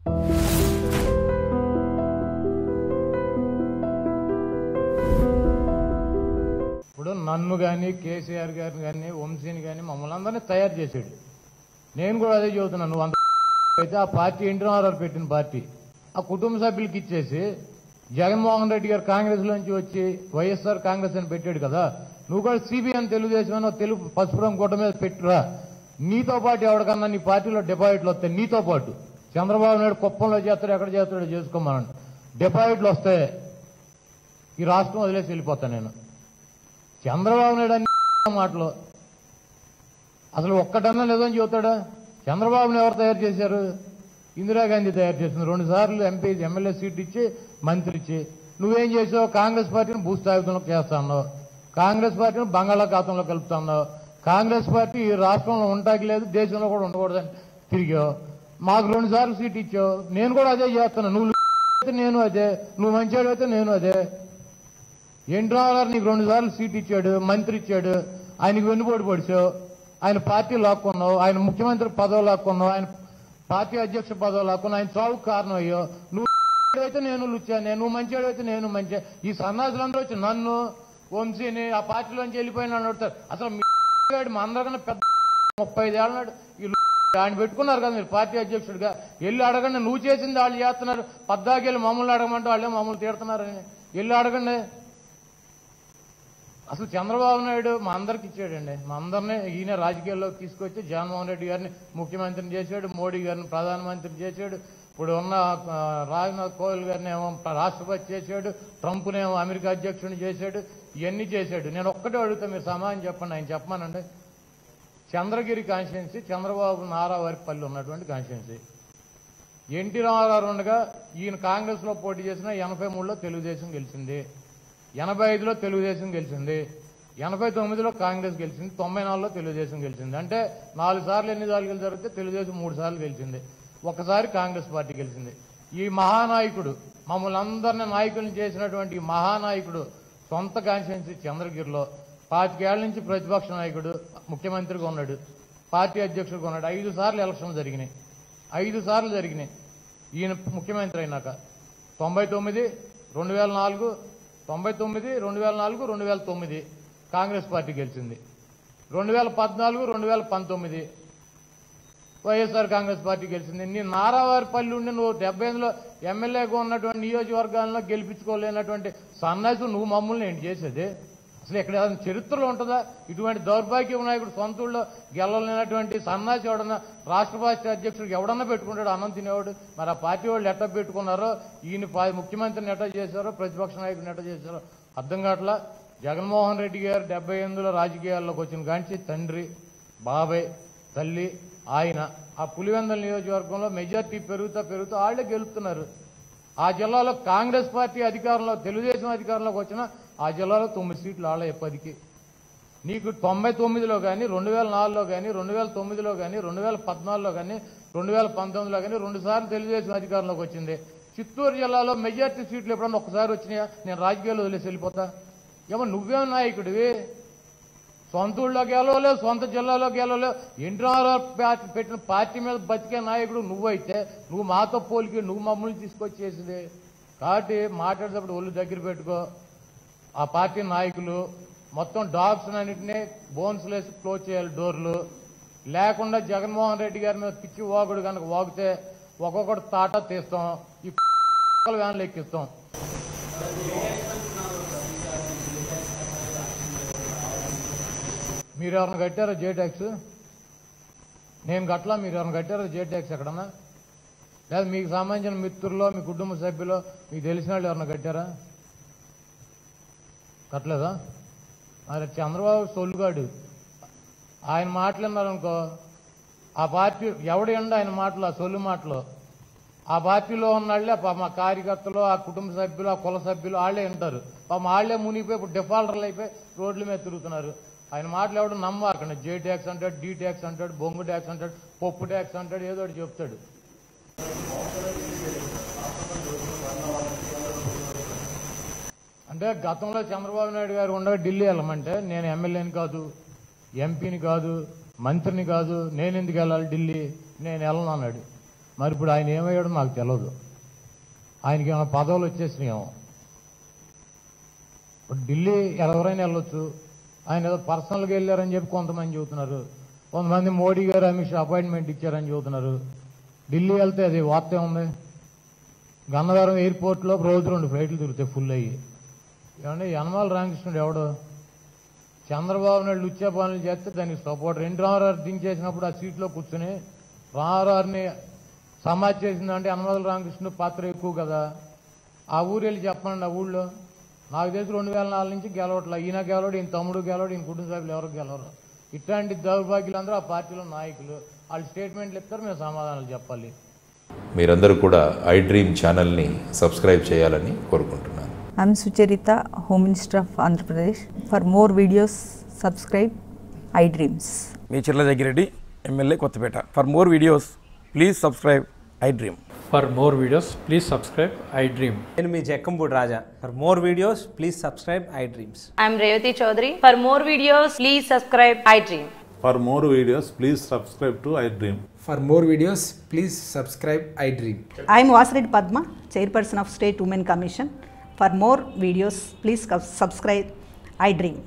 ఇప్పుడు నన్ను కానీ కేసీఆర్ గారిని కానీ వంశీని కానీ మమ్మల్ని అందరినీ తయారు చేసాడు నేను కూడా అదే చెబుతున్నాను నువ్వు అంత అయితే ఆ పార్టీ ఎన్టీ రామారావు పెట్టిన పార్టీ ఆ కుటుంబ సభ్యులకి ఇచ్చేసి జగన్మోహన్ రెడ్డి గారు కాంగ్రెస్ లోంచి వచ్చి వైఎస్ఆర్ కాంగ్రెస్ అని పెట్టాడు కదా నువ్వు కూడా సిబిఐ తెలుగుదేశం అని ఒక తెలుగు పసుపురం గుట్ట మీద పెట్టురా నీతో పాటు ఎవరికన్నా నీ పార్టీలో డిపాజిట్లు వస్తాయి నీతో పాటు చంద్రబాబు నాయుడు కుప్పంలో చేస్తాడు ఎక్కడ చేస్తాడో చేసుకోమన్నాడు డిపాజిట్లు వస్తాయి ఈ రాష్ట్రం వదిలేసి వెళ్ళిపోతాను నేను చంద్రబాబు నాయుడు అన్ని మాటలు అసలు ఒక్కటన్నా లేదని చెబుతాడా చంద్రబాబుని ఎవరు తయారు చేశారు ఇందిరాగాంధీ తయారు చేసింది రెండు సార్లు ఎంపీ ఎమ్మెల్యే సీట్ ఇచ్చి మంత్రి ఇచ్చి నువ్వేం చేసావు కాంగ్రెస్ పార్టీని భూస్థాపితంలో చేస్తా ఉన్నావు కాంగ్రెస్ పార్టీని బంగాళాఖాతంలో కలుపుతా ఉన్నావు కాంగ్రెస్ పార్టీ ఈ రాష్ట్రంలో ఉంటాకి లేదు దేశంలో కూడా ఉండకూడదని తిరిగావు మాకు రెండు సార్లు సీట్ ఇచ్చావు నేను కూడా అదే చేస్తాను నువ్వు అయితే నేను అదే నువ్వు మంచివాడు అయితే నేను అదే ఎన్టీ రామారావు నీకు రెండు సార్లు సీట్ ఇచ్చాడు మంత్రి ఇచ్చాడు ఆయనకి వెన్నుపోటు పొడిచావు ఆయన పార్టీ లాక్కున్నావు ఆయన ముఖ్యమంత్రి పదవి లాక్కున్నావు ఆయన పార్టీ అధ్యక్ష పదవి లాక్కున్నావు ఆయన చావుకు కారణం అయ్యో నువ్వు అయితే నేను లుచ్చాను నువ్వు మంచివాడు అయితే నేను మంచి ఈ సన్నాసులందరూ వచ్చి నన్ను వంశీని ఆ పార్టీలోంచి వెళ్ళిపోయిన వాళ్ళు అడుగుతారు అసలు మీ గాడు మా అందరికన్నా పెద్ద ముప్పై ఐదేళ్ళ నాడు ఈ ఆయన పెట్టుకున్నారు కదా మీరు పార్టీ అధ్యక్షుడిగా వెళ్ళి అడగండి నువ్వు చేసింది వాళ్ళు చేస్తున్నారు పద్దాకెళ్ళి మమ్మల్ని అడగమంటే వాళ్ళే మమ్మల్ని తిడుతున్నారని వెళ్ళి అడగండి అసలు చంద్రబాబు నాయుడు మా అందరికి ఇచ్చాడండి మా అందరినీ ఈయన రాజకీయాల్లోకి తీసుకొచ్చి జగన్మోహన్ రెడ్డి గారిని ముఖ్యమంత్రిని చేశాడు మోడీ గారిని ప్రధానమంత్రి చేశాడు ఇప్పుడు ఉన్న ఆ, రాజ్నాథ్ కోవిల్ గారిని ఏమో రాష్ట్రపతి చేశాడు ట్రంప్నేమో అమెరికా అధ్యక్షుడిని చేశాడు ఇవన్నీ చేశాడు నేను ఒక్కటే అడుగుతా మీరు సమాధానం చెప్పండి ఆయన చెప్పమానండి చంద్రగిరి కాన్స్టిట్యున్సీ చంద్రబాబు నారావారిపల్లి ఉన్నటువంటి కాన్స్టిట్యున్సీ ఎన్టీ రామారావు ఉండగా ఈయన కాంగ్రెస్ లో పోటీ చేసిన ఎనభై మూడులో తెలుగుదేశం గెలిచింది ఎనభై ఐదులో తెలుగుదేశం గెలిచింది ఎనభై తొమ్మిదిలో కాంగ్రెస్ గెలిచింది తొంభై నాలుగులో తెలుగుదేశం గెలిచింది అంటే నాలుగు సార్లు ఎన్ని సార్లు జరిగితే తెలుగుదేశం మూడు సార్లు గెలిచింది ఒకసారి కాంగ్రెస్ పార్టీ గెలిచింది ఈ మహానాయకుడు మమ్మల్ని అందరినీ నాయకులను చేసినటువంటి ఈ మహానాయకుడు సొంత కాన్స్టిట్యున్సీ చంద్రగిరిలో పాతికేళ్ల నుంచి ప్రతిపక్ష నాయకుడు ముఖ్యమంత్రిగా ఉన్నాడు పార్టీ అధ్యక్షుడిగా ఉన్నాడు ఐదు సార్లు ఎలక్షన్లు జరిగినాయి ఐదు సార్లు జరిగినాయి ఈయన ముఖ్యమంత్రి అయినాక తొంభై తొమ్మిది రెండు వేల నాలుగు తొంభై తొమ్మిది రెండు వేల నాలుగు రెండు వేల తొమ్మిది కాంగ్రెస్ పార్టీ గెలిచింది రెండు వేల పద్నాలుగు రెండు వేల పంతొమ్మిది వైఎస్ఆర్ కాంగ్రెస్ పార్టీ గెలిచింది నీ నారావారిపల్లి ఉండి నువ్వు డెబ్బై ఎనిమిదిలో ఎమ్మెల్యేగా ఉన్నటువంటి నియోజకవర్గాల్లో గెలిపించుకోలేనటువంటి సన్నాసి నువ్వు మమ్మల్ని ఏంటి చేసేది అసలు ఇక్కడ ఏదైనా చరిత్రలో ఉంటుందా ఇటువంటి దౌర్భాగ్య నాయకుడు సొంత ఊళ్ళో గెలవలేనటువంటి సన్నాసి ఎవడన్నా రాష్ట్ర పార్టీ అధ్యక్షుడికి ఎవడన్నా పెట్టుకుంటాడు అన్నం తినేవాడు మరి ఆ పార్టీ వాళ్ళు ఎట్లా పెట్టుకున్నారో ఈయన పా- ముఖ్యమంత్రిని ఎట్లా చేశారో ప్రతిపక్ష నాయకుడిని ఎట్లా చేశారో అర్థం కావట్లా జగన్మోహన్ రెడ్డి గారు డెబ్బై ఎనిమిదిలో రాజకీయాల్లోకి వచ్చిన కాంచి తండ్రి బాబాయ్ తల్లి ఆయన ఆ పులివెందల నియోజకవర్గంలో మెజార్టీ పెరుగుతా పెరుగుతూ వాళ్ళే గెలుపుతున్నారు ఆ జిల్లాలో కాంగ్రెస్ పార్టీ అధికారంలో తెలుగుదేశం అధికారంలోకి వచ్చిన ఆ జిల్లాలో తొమ్మిది సీట్లు వాళ్ళే పదికి నీకు తొంభై తొమ్మిదిలో కానీ రెండు వేల నాలుగులో కానీ రెండు వేల తొమ్మిదిలో కానీ రెండు వేల పద్నాలుగులో కానీ రెండు వేల పంతొమ్మిదిలో కానీ రెండు సార్లు తెలుగుదేశం అధికారంలోకి వచ్చింది చిత్తూరు జిల్లాలో మెజార్టీ సీట్లు ఎప్పుడన్నా ఒక్కసారి వచ్చినాయా నేను రాజకీయాల్లో వదిలేసి వెళ్ళిపోతా ఏమో నువ్వేం నాయకుడివి సొంత ఊళ్ళో గెలవలేవు సొంత జిల్లాలో గెలవలేవు ఎన్టీ రామారావు పార్టీ పెట్టిన పార్టీ మీద బతికే నాయకుడు నువ్వైతే నువ్వు మాతో పోలికి నువ్వు మమ్మల్ని తీసుకొచ్చేసింది కాబట్టి మాట్లాడేటప్పుడు ఒళ్ళు దగ్గర పెట్టుకో ఆ పార్టీ నాయకులు మొత్తం డాగ్స్ అన్నింటినీ బోన్స్ లేసి క్లోజ్ చేయాలి డోర్లు లేకుండా జగన్మోహన్ రెడ్డి గారి మీద పిచ్చి వాగుడు కనుక వాగితే ఒక్కొక్కటి తాట తీస్తాం ఈ వ్యాన్లు ఎక్కిస్తాం మీరు ఎవరైనా కట్టారా జే ట్యాక్స్ నేను కట్టలా మీరు ఎవరైనా కట్టారా జే ట్యాక్స్ ఎక్కడన్నా లేదా మీకు సంబంధించిన మిత్రుల్లో మీ కుటుంబ సభ్యులు మీకు తెలిసిన వాళ్ళు ఎవరైనా కట్టారా కట్టలేదా మరి చంద్రబాబు సొల్లుగాడు ఆయన మాట్లాడినారనుకో ఆ పార్టీ ఎవడండి ఆయన మాటలు ఆ సొల్లు మాటలు ఆ పార్టీలో ఉన్న వాళ్ళే పాపం ఆ కార్యకర్తలు ఆ కుటుంబ సభ్యులు ఆ కుల సభ్యులు వాళ్ళే వింటారు పాపం వాళ్ళే మునిగిపోయి ఇప్పుడు డిఫాల్టర్లు అయిపోయి రోడ్ల మీద తిరుగుతున్నారు ఆయన మాటలు ఎవడు నమ్మాకండి జే ట్యాక్స్ అంటాడు డీ ట్యాక్స్ అంటాడు బొంగు ట్యాక్స్ అంటాడు పప్పు ట్యాక్స్ అంటాడు ఏదో ఒకటి చెప్తాడు అంటే గతంలో చంద్రబాబు నాయుడు గారు ఉండగా ఢిల్లీ వెళ్ళమంటే నేను ఎమ్మెల్యేని కాదు ఎంపీని కాదు మంత్రిని కాదు నేను ఎందుకు వెళ్ళాలి ఢిల్లీ నేను వెళ్ళను అన్నాడు మరి ఇప్పుడు ఆయన ఏమయ్యాడో మాకు తెలియదు ఆయనకి ఏమైనా పదవులు వచ్చేసినాయేమో ఇప్పుడు ఢిల్లీ ఎవరైనా వెళ్ళొచ్చు ఆయన ఏదో పర్సనల్గా వెళ్ళారని చెప్పి కొంతమంది చెబుతున్నారు కొంతమంది మోడీ గారు అమిత్ షా అపాయింట్మెంట్ ఇచ్చారని చెబుతున్నారు ఢిల్లీ వెళ్తే అది వార్త ఉంది గన్నవరం ఎయిర్పోర్ట్లో రోజు రెండు ఫ్లైట్లు తిరుగుతాయి ఫుల్ అయ్యి ఏమంటే యనమాల రామకృష్ణుడు ఎవడు చంద్రబాబు నాయుడు లుచ్చా పనులు చేస్తే దానికి సపోర్ట్ రెండు రామారావు దించేసినప్పుడు ఆ సీట్లో కూర్చుని రామారావుని సమాజ్ చేసిందంటే యనమల రామకృష్ణుడు పాత్ర ఎక్కువ కదా ఆ ఊరు వెళ్ళి చెప్పండి ఆ ఊళ్ళో నాకు తెలిసి రెండు వేల నాలుగు నుంచి గెలవట్లే ఈయన గెలవడు ఈయన తమ్ముడు గెలవడు ఈయన కుటుంబ సభ్యులు ఎవరు గెలవరు ఇట్లాంటి దౌర్భాగ్యులందరూ ఆ పార్టీలో నాయకులు వాళ్ళు స్టేట్మెంట్లు ఇస్తారు మేము సమాధానాలు చెప్పాలి మీరందరూ కూడా ఐ డ్రీమ్ ఛానల్ని సబ్స్క్రైబ్ చేయాలని కోరుకుంటున్నాను I'm Sucharita, Home Minister of Andhra Pradesh. For more videos, subscribe iDreams. మీ Chirla Jaggireddy MLA Kothapeta for more videos please subscribe I dream For more videos, please subscribe I Dream. నేను మీ Jakkampudi Raja for more videos please subscribe I dreams I'm Revati Chaudhary. For more videos, please subscribe iDream. For more videos, please subscribe to iDream. For more videos, please subscribe iDream. I am Vasireddy Padma, Chairperson of State Women Commission. For more videos, please subscribe iDream.